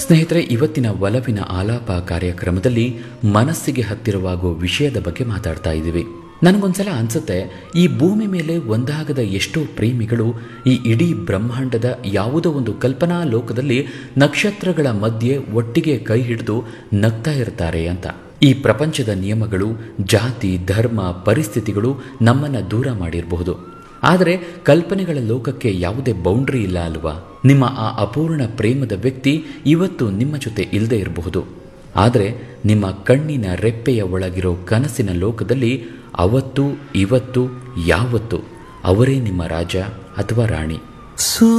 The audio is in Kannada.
ಸ್ನೇಹಿತರೆ ಇವತ್ತಿನ ಒಲವಿನ ಆಲಾಪ ಕಾರ್ಯಕ್ರಮದಲ್ಲಿ ಮನಸ್ಸಿಗೆ ಹತ್ತಿರವಾಗುವ ವಿಷಯದ ಬಗ್ಗೆ ಮಾತಾಡ್ತಾ ಇದ್ದೀವಿ ನನಗೊಂದ್ಸಲ ಅನ್ಸುತ್ತೆ ಈ ಭೂಮಿ ಮೇಲೆ ಒಂದಾಗದ ಎಷ್ಟೋ ಪ್ರೇಮಿಗಳು ಈ ಇಡೀ ಬ್ರಹ್ಮಾಂಡದ ಯಾವುದೋ ಒಂದು ಕಲ್ಪನಾ ಲೋಕದಲ್ಲಿ ನಕ್ಷತ್ರಗಳ ಮಧ್ಯೆ ಒಟ್ಟಿಗೆ ಕೈ ಹಿಡಿದು ನಗ್ತಾ ಇರ್ತಾರೆ ಅಂತ ಈ ಪ್ರಪಂಚದ ನಿಯಮಗಳು ಜಾತಿ ಧರ್ಮ ಪರಿಸ್ಥಿತಿಗಳು ನಮ್ಮನ್ನ ದೂರ ಮಾಡಿರಬಹುದು ಆದರೆ ಕಲ್ಪನೆಗಳ ಲೋಕಕ್ಕೆ ಯಾವುದೇ ಬೌಂಡ್ರಿ ಇಲ್ಲ ಅಲ್ವಾ ನಿಮ್ಮ ಆ ಅಪೂರ್ಣ ಪ್ರೇಮದ ವ್ಯಕ್ತಿ ಇವತ್ತು ನಿಮ್ಮ ಜೊತೆ ಇಲ್ಲದೆ ಇರಬಹುದು ಆದರೆ ನಿಮ್ಮ ಕಣ್ಣಿನ ರೆಪ್ಪೆಯ ಒಳಗಿರೋ ಕನಸಿನ ಲೋಕದಲ್ಲಿ ಅವತ್ತು ಇವತ್ತು ಯಾವತ್ತು ಅವರೇ ನಿಮ್ಮ ರಾಜ ಅಥವಾ ರಾಣಿ ಸೂ